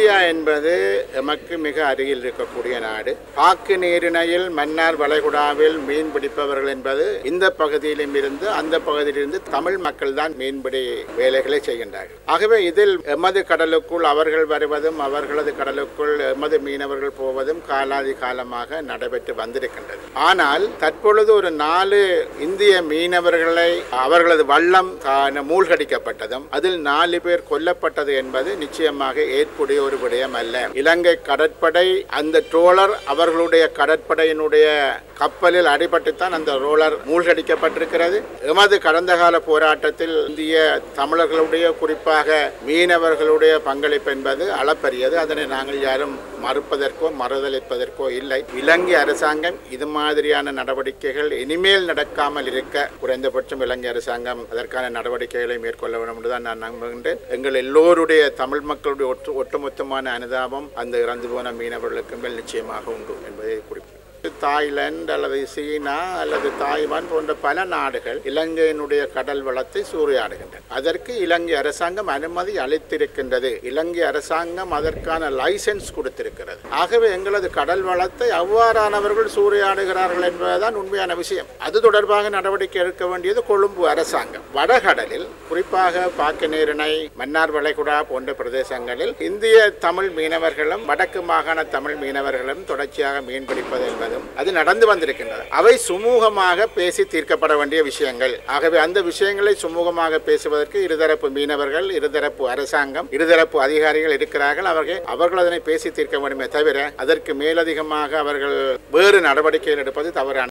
India என்பது எமக்கு மிக அருகில் இருக்கக்கூடிய நாடு பாக்கு நீரிணையில் மன்னார் வளைகுடாவில் மீன் பிடிப்பவர்கள் என்பது இந்த பகுதியிலும் இருந்து அந்த பகுதியிலிருந்து தமிழ் மக்கள் தான் மீன்பிடி வேலைகளை செய்கின்றார்கள் ஆகவே இதில் எமது கடலுக்குள் அவர்கள் வருவதும் அவர்களது கடலுக்குள் எமது மீனவர்கள் போவதும் காலாதி காலமாக நடைபெற்று வந்திருக்கின்றது ஆனால் தற்பொழுது ஒரு நாலு இந்திய மீனவர்களை அவர்களது வள்ளம் கா- மூழ்கடிக்கப்பட்டதும் அதில் நாலு பேர் கொல்லப்பட்டது என்பது நிச்சயமாக ஏற்புடைய ஒரு விடயம் அல்ல இலங்கை கடற்படை அந்த ட்ரோலர் அவர்களுடைய கடற்படையினுடைய கப்பலில் அடிபட்டுத்தான் அந்த ரோலர் மூழ்கடிக்கப்பட்டிருக்கிறது எமது கடந்த கால போராட்டத்தில் இந்திய தமிழர்களுடைய குறிப்பாக மீனவர்களுடைய பங்களிப்பு என்பது அளப்பரியது அதனை நாங்கள் யாரும் மறுப்பதற்கோ மறுதளிப்பதற்கோ இல்லை இலங்கை அரசாங்கம் இது மாதிரியான நடவடிக்கைகள் இனிமேல் நடக்காமல் இருக்க குறைந்தபட்சம் இலங்கை அரசாங்கம் அதற்கான நடவடிக்கைகளை மேற்கொள்ள வேண்டும் என்றுதான் நான் நம்புகின்றேன் எங்கள் எல்லோருடைய தமிழ் மக்களுடைய ஒட்டு ஒட்டுமொத்தமான அனுதாபம் அந்த இறந்து போன மீனவர்களுக்கு மேல் நிச்சயமாக உண்டு என்பதை குறிப்பிட்டு தாய்லாந்து அல்லது சீனா அல்லது தாய்வான் போன்ற பல நாடுகள் இலங்கையினுடைய கடல் வளத்தை சூறையாடுகின்றன அதற்கு இலங்கை அரசாங்கம் அனுமதி அளித்திருக்கின்றது இலங்கை அரசாங்கம் அதற்கான லைசென்ஸ் கொடுத்திருக்கிறது ஆகவே எங்களது கடல் வளத்தை அவ்வாறானவர்கள் சூறையாடுகிறார்கள் என்பதுதான் உண்மையான விஷயம் அது தொடர்பாக நடவடிக்கை எடுக்க வேண்டியது கொழும்பு அரசாங்கம் வடகடலில் குறிப்பாக பாக்கு நீரிணை மன்னார் வளைகுடா போன்ற பிரதேசங்களில் இந்திய தமிழ் மீனவர்களும் வடக்கு மாகாண தமிழ் மீனவர்களும் தொடர்ச்சியாக மீன்பிடிப்பது என்பதும் அது நடந்து வந்திருக்கின்றது அவை சுமூகமாக பேசி தீர்க்கப்பட வேண்டிய விஷயங்கள் ஆகவே அந்த விஷயங்களை சுமூகமாக பேசுவதற்கு இருதரப்பு மீனவர்கள் இருதரப்பு அரசாங்கம் இருதரப்பு அதிகாரிகள் இருக்கிறார்கள் அவர்கள் அவர்கள் அதனை பேசி தீர்க்க வேண்டுமே தவிர அதற்கு மேலதிகமாக அவர்கள் வேறு நடவடிக்கைகள் எடுப்பது தவறான